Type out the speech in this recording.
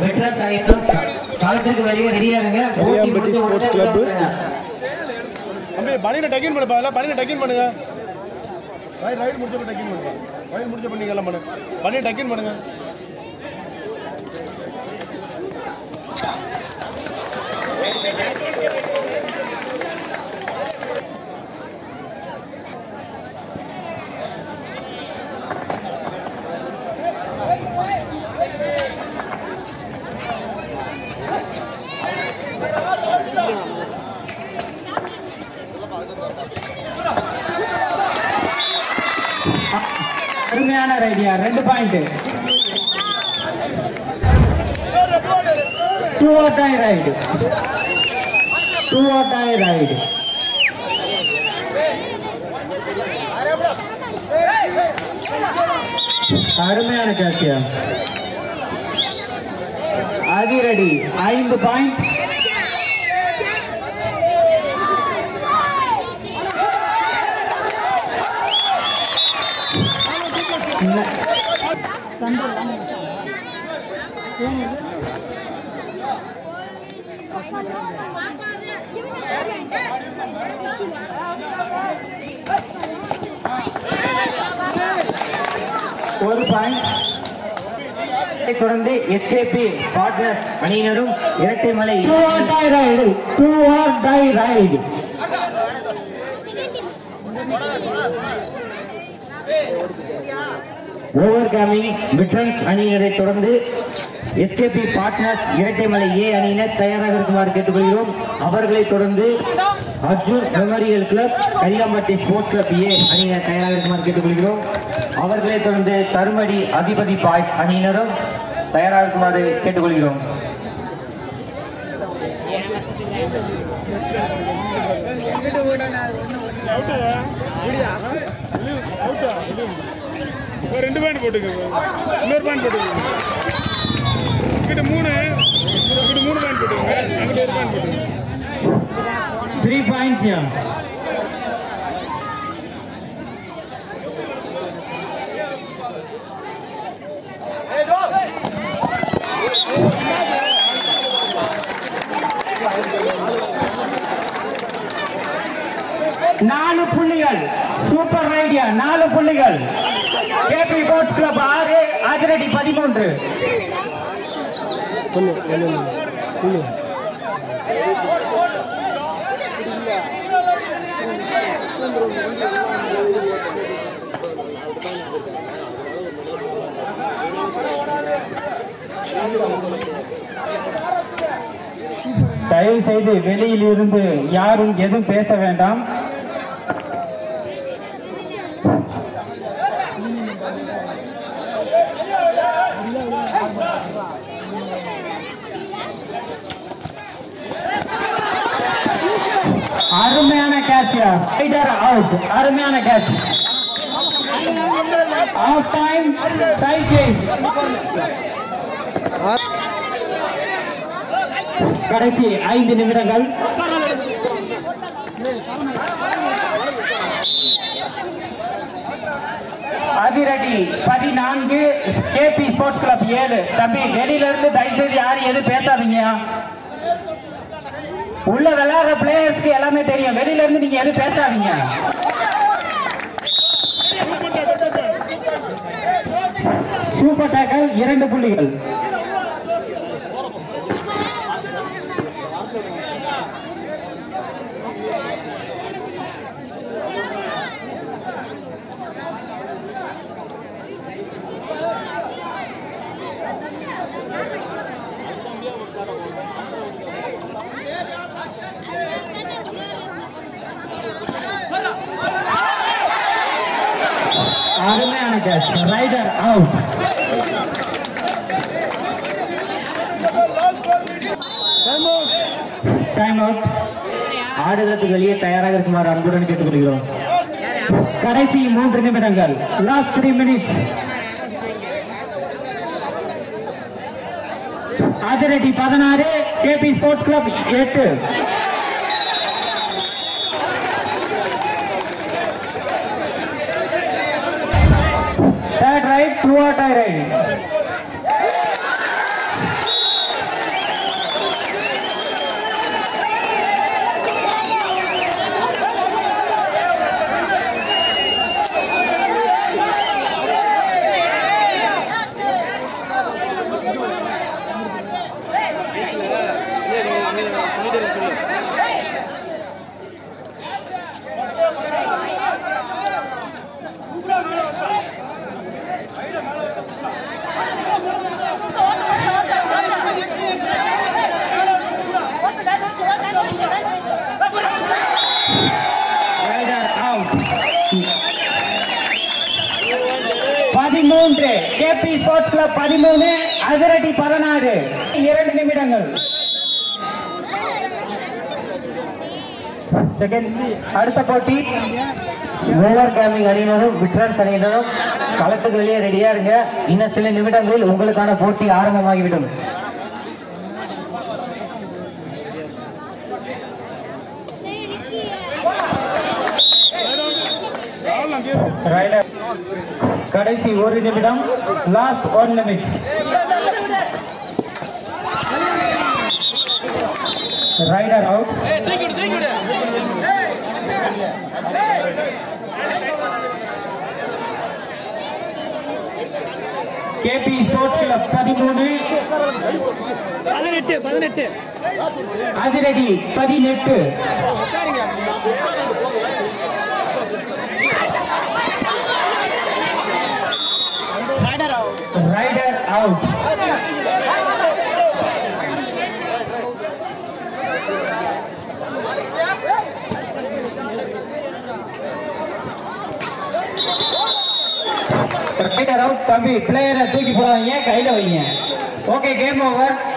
Veterans ஆயிட்டும் களத்திற்கு வெளியே ரெடியா இருங்க போட்டி கரியாம்பட்டி முடிஞ்ச உடனே ஸ்போர்ட்ஸ் கிளப். விடுங்க. தம்பி பனியனை டக்கின் பண்ணுப்பா எல்லாம் பனியனை டக்கின் பண்ணுங்க ரைட் ரைட் முடிச்சப்ப டக்கின் பண்ணுங்க ரைட் முடிச்சப்ப நீங்க எல்லாம் பண்ணுங்க பனியன் டக்கின் பண்ணுங்க அருமையான ரைடியா ரெண்டு point do or die raid do or die raid அருமையான கேட்சியா அதிரடி ஐந்து பாயிண்ட் ஒரு பாயிண்ட் இதைத் தொடர்ந்து எஸ்கேபி பார்ட்னர்ஸ் அணியினரும் Irattaimalai do or die raid do or die raid over coming veterans அணியினரைத் தொடர்ந்து எஸ்கேபி பார்ட்னர்ஸ் இரட்டைமலை ஏ அணியினர் தயாராக இருக்குமாறு கேட்டுக்கொள்கிறோம் அவர்களைத் தொடர்ந்து Arjun memorial club Kariyampatti sports club A அணியினர் தயாராக இருக்குமாறு கேட்டுக்கொள்கிறோம் அவர்களைத் தொடர்ந்து தருமடி அதிபதி பாய்ஸ் அணியினரும் தயாராக இருக்குமாறு கேட்டுக்கொள்கிறோம் ஒரு ரெண்டு பேண்ட் போட்டுக்கோங்க இன்னொரு பேண்ட் போட்டுக்கோங்க இங்கிட்ட மூணு இங்கிட்ட மூணு பேண்ட் போட்டுக்கோங்க அங்கிட்ட ஒரு பேண்ட் போட்டுக்கோங்க த்ரீ பாயிண்ட்ஸ் யா நாலு புள்ளிகள் சூப்பர் ரைடியா நாலு புள்ளிகள் கேபி ஸ்போர்ட்ஸ் கிளப் ஆறு அதிரடி பதிமூன்று தயவு செய்து வெளியில் இருந்து யாரும் எதுவும் பேச வேண்டாம் அருமையான கேட்ச் ரைடர் அவுட் அருமையான catch half time side change கடைசி ஐந்து நிமிடங்கள் அதிரடி பதினான்கு கேபி ஸ்போர்ட்ஸ் கிளப் ஏழு தம்பி வெளியில இருந்து தயவுசெய்து யாரும் எதுவும் பேசாதீங்க உள்ள விளையாடுற பிளேயர்ஸ்க்கு எல்லாமே தெரியும் வெளியில இருந்து நீங்க எதுவும் பேசாதீங்க சூப்பர் டேக்கல் இரண்டு புள்ளிகள் அருமையான catch raider out time out ஆடுகளத்துக்கு வெளியே தயாராக இருக்குமாறு அன்புடன் கேட்டுக்கொள்கிறோம் கடைசி மூன்று நிமிடங்கள் லாஸ்ட் த்ரீ மினிட்ஸ் அதிரடி பதினாறு கேபி ஸ்போர்ட்ஸ் கிளப் எட்டு third raid do or die raid club பதிமூணு அதிரடி பதினாறு இரண்டு நிமிடங்கள் செகண்ட் அடுத்த போட்டி ஓவர் கேமிங் அணியினரும் விட்ரன்ஸ் அணியினரும் களத்துக்கு வெளியே ரெடியா இருங்க இன்னும் சில நிமிடங்களில் உங்களுக்கான போட்டி ஆரம்பமாகிவிடும் ரைடர் கடைசி ஒரு நிமிடம் last one minute raider out KP sports club பதிமூணு பதினெட்டு பதினெட்டு அதிரடி பதினெட்டு ரைடர் அவுட் ரைடர் அவுட் தம்பி பிளேயரை தூக்கி போடாதீங்க கையில வைங்க ஓகே கேம் ஓவர்